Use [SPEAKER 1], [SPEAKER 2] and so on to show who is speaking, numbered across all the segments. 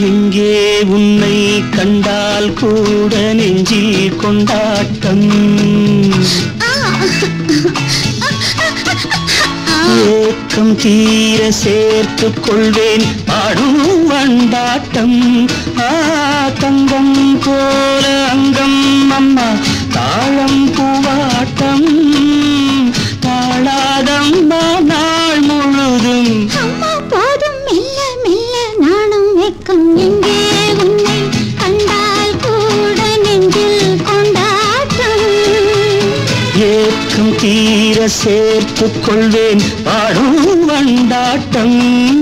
[SPEAKER 1] எங்கே உன்னை கண்டால் கூட நெஞ்சில் கொண்டாட்டம் ஏக்கம் தீர சேர்த்துக் கொள்வேன் பாடும் வண்டாட்டம் ஆ தங்கம் போல அங்கம் அம்மா தாழம் பூவாட்டம் தாழாதம்மா நாள் முழுதும்
[SPEAKER 2] அம்மா போதும் மெல்ல மெல்ல நாணம் வெக்கம் எங்கே உன்னை கண்டால் கூட நெஞ்சில் கொண்டாட்டம்
[SPEAKER 1] ஏக்கம் தீர சேர்த்துக் கொள்வேன் பாடும் வண்டாட்டம்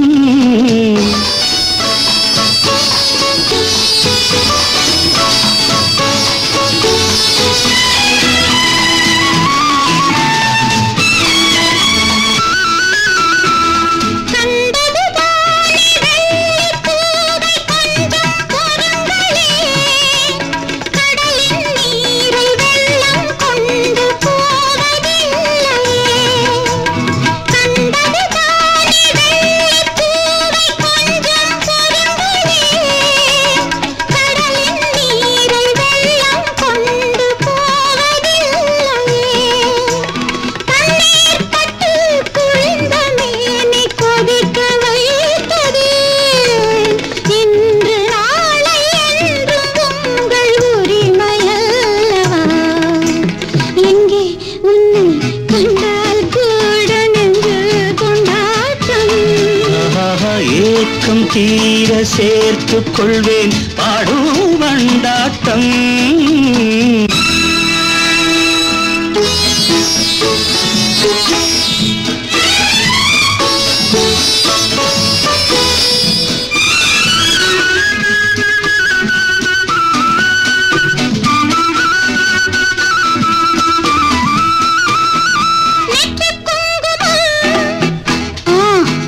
[SPEAKER 2] கண்டது தானே வெள்ளிப்பூவை கொஞ்சம் பொறுங்களே கடலின் நீரை வெள்ளம் கொண்டு போவதில்லையே கண்டது தானே வெள்ளிப்பூவை கொஞ்சம் பொறுங்களே கடலின் நீரை வெள்ளம் கொண்டு போவதில்லையே கண்ணீர் பட்டு குளிர்ந்த மேனி கொதிக்க வைத்தது இன்று நாளை என்றும் உங்கள் உரிமையல்லவா எங்கே உன்னை கண்டால் கூட நெஞ்சில் கொண்டாட்டம்
[SPEAKER 1] ஆஹா, ஏக்கம் தீர சேர்த்துக் கொள்வேன் பாடும் வண்டாட்டம்
[SPEAKER 2] நெற்றிக் குங்குமம். ஆ.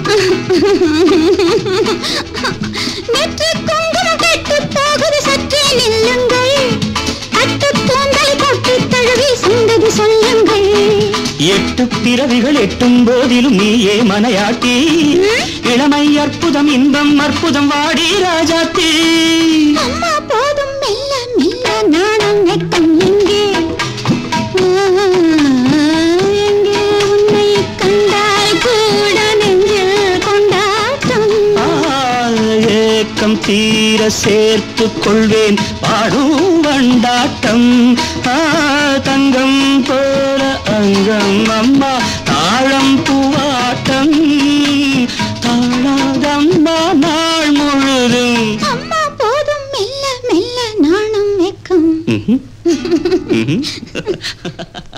[SPEAKER 2] நெற்றிக் குங்குமம் கெட்டுப் போகுது, சற்றே நில்லுங்கள். அட்டுப் பூந்தலை போட்டுத் தழுவி சங்கதி சொல்லுங்கள்.
[SPEAKER 1] எட்டு பிறவிகள் எட்டும் போதிலும் நீயே மனையாட்டி இளமை அற்புதம் இன்பம் அற்புதம் வாடி ராஜாத்தி
[SPEAKER 2] அம்மா போதும் மெல்ல மெல்ல நாணம் வெட்கம் எங்கே ஆ, எங்கே உன்னை கண்டால் கூட நெஞ்சில் கொண்டாட்டம்
[SPEAKER 1] ஆ, ஏக்கம் தீர சேர்த்துக் கொள்வேன் பாடும் வண்டாட்டம் ஆ, தங்கம் போல அங்கம் அம்மா தாழம் பூவாட்டம் தாழாதம்மா நாள் முழுதும்
[SPEAKER 2] அம்மா போதும் மெல்ல மெல்ல நாணம் வெக்கம்
[SPEAKER 1] ம்ஹும். ம்ஹும்.